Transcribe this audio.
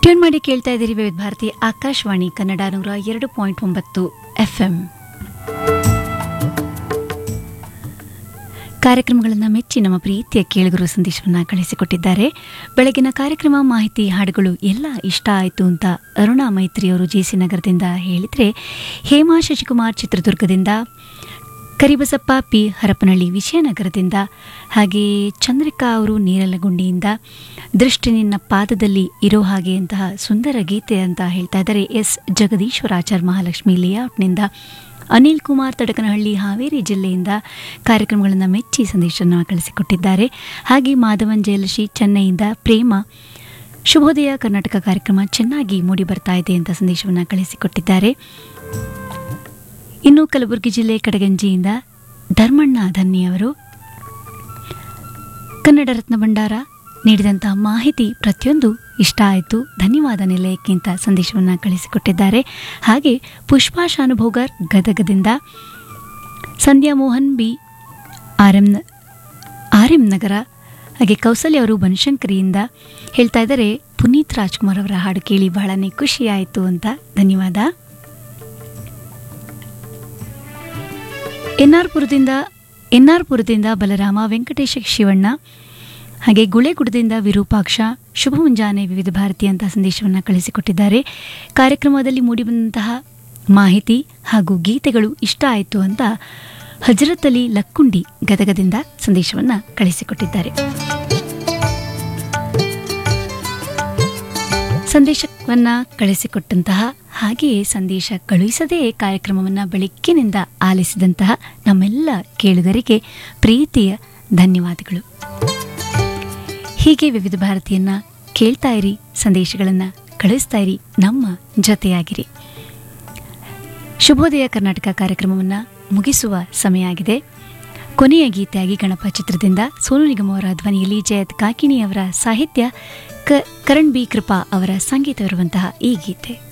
tune ಮಾಡಿ ಕೇಳ್ತಾ ಇದ್ದೀರಿ ವಿವಿಧ ಭಾರತಿ ಆಕಾಶವಾಣಿ ಕನ್ನಡ ನೂರ ಎರಡು ಪಾಯಿಂಟ್ ಒಂಬತ್ತು ಎಫ್ಎಂ ಕಾರ್ಯಕ್ರಮಗಳನ್ನು ಮೆಚ್ಚಿ ನಮ್ಮ ಪ್ರೀತಿಯ ಕೇಳುಗರು ಸಂದೇಶವನ್ನು ಕಳಿಸಿಕೊಟ್ಟಿದ್ದಾರೆ ಬೆಳಗಿನ ಕಾರ್ಯಕ್ರಮ ಮಾಹಿತಿ ಹಾಡುಗಳು ಎಲ್ಲ ಇಷ್ಟ ಆಯಿತು ಅಂತ ಅರುಣಾ ಮೈತ್ರಿಯವರು ಜೆಸಿ ನಗರದಿಂದ ಹೇಳಿದರೆ ಹೇಮಾ ಶಶಿಕುಮಾರ್ ಚಿತ್ರದುರ್ಗದಿಂದ ಕರಿಬಸಪ್ಪ ಪಿ ಹರಪನಹಳ್ಳಿ ವಿಜಯನಗರದಿಂದ ಹಾಗೆ ಚಂದ್ರಿಕಾ ಅವರು ನೀರಲಗುಂಡಿಯಿಂದ ದೃಷ್ಟಿ ನಿನ್ನ ಪಾದದಲ್ಲಿ ಇರೋ ಹಾಗೆ ಅಂತಹ ಸುಂದರ ಗೀತೆ ಅಂತ ಹೇಳ್ತಾ ಇದ್ದಾರೆ ಎಸ್ ಜಗದೀಶ್ವರಾಚಾರ್ ಮಹಾಲಕ್ಷ್ಮಿ ಲೇಔಟ್ನಿಂದ ಅನಿಲ್ ಕುಮಾರ್ ತಡಕನಹಳ್ಳಿ ಹಾವೇರಿ ಜಿಲ್ಲೆಯಿಂದ ಕಾರ್ಯಕ್ರಮಗಳನ್ನು ಮೆಚ್ಚಿ ಸಂದೇಶವನ್ನು ಕಳಿಸಿಕೊಟ್ಟಿದ್ದಾರೆ ಹಾಗೆ ಮಾಧವನ್ ಜಯಲಶಿ ಚೆನ್ನೈಯಿಂದ ಪ್ರೇಮ ಶುಭೋದಯ ಕರ್ನಾಟಕ ಕಾರ್ಯಕ್ರಮ ಚೆನ್ನಾಗಿ ಮೂಡಿ ಬರ್ತಾ ಇದೆ ಅಂತ ಸಂದೇಶವನ್ನು ಕಳಿಸಿಕೊಟ್ಟಿದ್ದಾರೆ ಇನ್ನು ಕಲಬುರಗಿ ಜಿಲ್ಲೆ ಕಡಗಂಜಿಯಿಂದ ಧರ್ಮಣ್ಣ ಧನ್ಯವರು ಕನ್ನಡ ರತ್ನ ಭಂಡಾರ ನೀಡಿದಂತಹ ಮಾಹಿತಿ ಪ್ರತಿಯೊಂದು ಇಷ್ಟ ಆಯಿತು ಧನ್ಯವಾದ ನಿಲಯಕ್ಕಿಂತ ಸಂದೇಶವನ್ನು ಕಳಿಸಿಕೊಟ್ಟಿದ್ದಾರೆ ಹಾಗೆ ಪುಷ್ಪಾ ಶಾನುಭೋಗರ್ ಗದಗದಿಂದ Sandhya Mohan B R M R M Nagar ಹಾಗೆ ಕೌಸಲ್ಯ ಅವರು ಬನಶಂಕರಿಯಿಂದ ಹೇಳ್ತಾ ಇದ್ದಾರೆ ಪುನೀತ್ ರಾಜ್ಕುಮಾರ್ ಅವರ ಹಾಡು ಕೇಳಿ ಬಹಳನೇ ಖುಷಿಯಾಯಿತು ಅಂತ ಧನ್ಯವಾದ ಎನ್ಆರ್ಪುರದಿಂದ ಎನ್ಆರ್ಪುರದಿಂದ ಬಲರಾಮ ವೆಂಕಟೇಶ ಶಿವಣ್ಣ ಹಾಗೆ ಗುಳೆಗುಡದಿಂದ ವಿರೂಪಾಕ್ಷ ಶುಭ ಮುಂಜಾನೆ ವಿವಿಧ ಭಾರತಿ ಅಂತ ಸಂದೇಶವನ್ನು ಕಳಿಸಿಕೊಟ್ಟಿದ್ದಾರೆ ಕಾರ್ಯಕ್ರಮದಲ್ಲಿ ಮೂಡಿಬಂದಂತಹ ಮಾಹಿತಿ ಹಾಗೂ ಗೀತೆಗಳು ಇಷ್ಟ ಆಯಿತು ಅಂತ ಹಜರತ್ ಅಲಿ ಲಕ್ಕುಂಡಿ ಗದಗದಿಂದ ಸಂದೇಶವನ್ನು ಕಳಿಸಿಕೊಟ್ಟಿದ್ದಾರೆ ಸಂದೇಶವನ್ನ ಕಳಿಸಿಕೊಟ್ಟಂತಹ ಹಾಗೆಯೇ ಸಂದೇಶ ಕಳುಹಿಸದೇ ಕಾರ್ಯಕ್ರಮವನ್ನು ಬೆಳಗ್ಗಿನಿಂದ ಆಲಿಸಿದಂತಹ ನಮ್ಮೆಲ್ಲ ಕೇಳುಗರಿಗೆ ಪ್ರೀತಿಯ ಧನ್ಯವಾದಗಳು ಹೀಗೆ ವಿವಿಧ ಭಾರತಿಯನ್ನ ಕೇಳ್ತಾ ಇರಿ ಸಂದೇಶಗಳನ್ನು ಕಳಿಸ್ತಾ ಇರಿ ನಮ್ಮ ಜೊತೆಯಾಗಿರಿ ಶುಭೋದಯ ಕರ್ನಾಟಕ ಕಾರ್ಯಕ್ರಮವನ್ನು ಮುಗಿಸುವ ಸಮಯ ಆಗಿದೆ ಕೊನೆಯ ಗೀತೆಯಾಗಿ ಗಣಪ ಚಿತ್ರದಿಂದ ಸೋನು ನಿಗಮ್ ಅವರ ಧ್ವನಿಯಲ್ಲಿ ಜಯತ್ ಕಾಕಿಣಿ ಅವರ ಸಾಹಿತ್ಯ ಕ ಕರಣ್ ಬಿ ಕೃಪಾ ಅವರ ಸಂಗೀತವಿರುವಂತಹ ಈ ಗೀತೆ